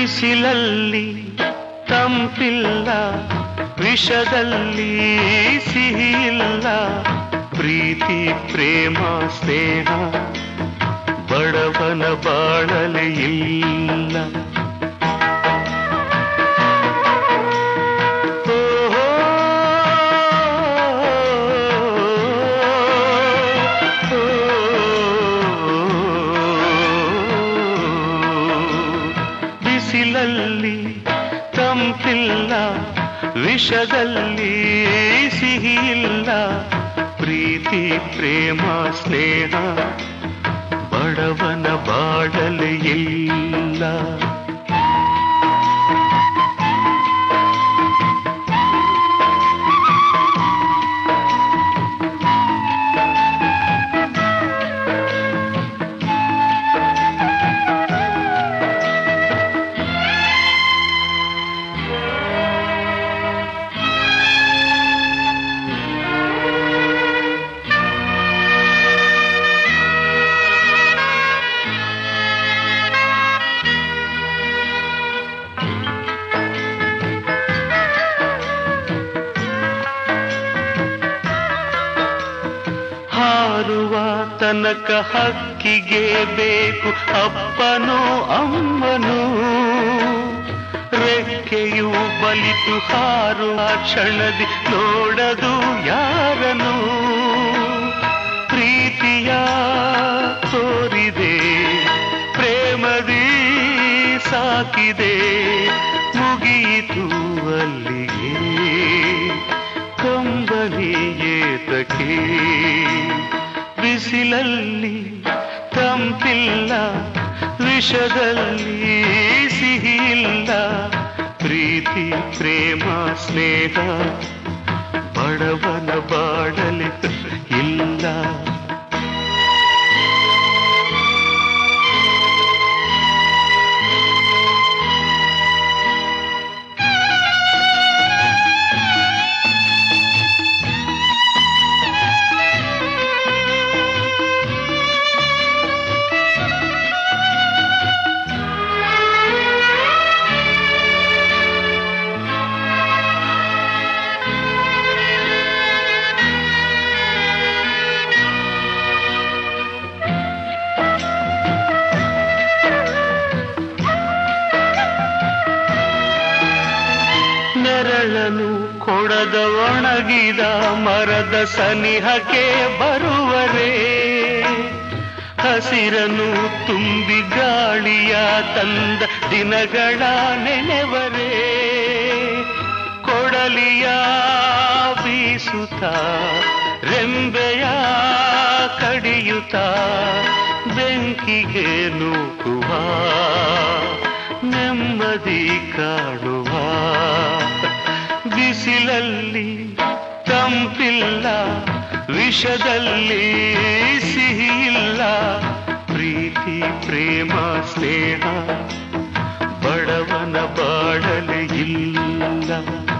ಬಿಸಿಲಲ್ಲಿ ತಂಪಿಲ್ಲ ವಿಷದಲ್ಲಿ ಸಿಹಿಯಿಲ್ಲ ಪ್ರೀತಿ ಪ್ರೇಮ ಸ್ನೇಹ ಬಡವನ ಬಾಳಲೆ ಇಲ್ಲ ಓಹೋ, ಬಿಸಿಲಲ್ಲಿ ತಂಪಿಲ್ಲ ವಿಷದಲ್ಲಿ ಸಿಹಿಯಿಲ್ಲ ಪ್ರೀತಿ ಪ್ರೇಮ ಸ್ನೇಹ ಬಡವನ ಬಾಡಲು ಇಲ್ಲ ಹಾರುವ ತನಕ ಹಕ್ಕಿಗೆ ಬೇಕು ಅಪ್ಪನೋ ಅಮ್ಮನೋ ರೆಕ್ಕೆಯು ಬಲಿತು ಹಾರುವ ಕ್ಷಣದಿ ನೋಡದು ಯಾರನು ಪ್ರೀತಿಯ ತೋರಿದೆ ಪ್ರೇಮದಿ ಸಾಕಿದೆ ಮುಗಿಯಿತು ಅಲ್ಲಿಗೆ ಕಂಬನಿ ಏತಕ್ಕೆ ಬಿಸಿಲಲ್ಲಿ ತಂಪಿಲ್ಲ ವಿಷದಲ್ಲಿ ಸಿಹಿಯಿಲ್ಲ ಪ್ರೀತಿ ಪ್ರೇಮ ಸ್ನೇಹ ಬಡವನ ಬಾಡಲಿ ಇಲ್ಲ ನೆರಳನು ಕೊಡದ ಒಣಗಿದ ಮರದ ಸನಿಹಕ್ಕೆ ಬರುವರೇ ಹಸಿರನು ತುಂಬಿ ಗಾಳಿಯ ತಂದ ದಿನಗಳ ನೆನೆವರೇ ಕೊಡಲಿಯ ಬೀಸುತ್ತ ರೆಂಬೆಯ ಕಡಿಯುತ್ತ ಬೆಂಕಿಗೆ ನೂಕುವ ನೆಮ್ಮದಿ ಕಾಣುವ ಬಿಸಿಲಲ್ಲಿ ತಂಪಿಲ್ಲ ವಿಷದಲ್ಲಿ ಸಿಹಿಯಿಲ್ಲ ಪ್ರೀತಿ ಪ್ರೇಮ ಸ್ನೇಹ ಬಡವನ ಬಾಡಲೆ ಇಲ್ಲ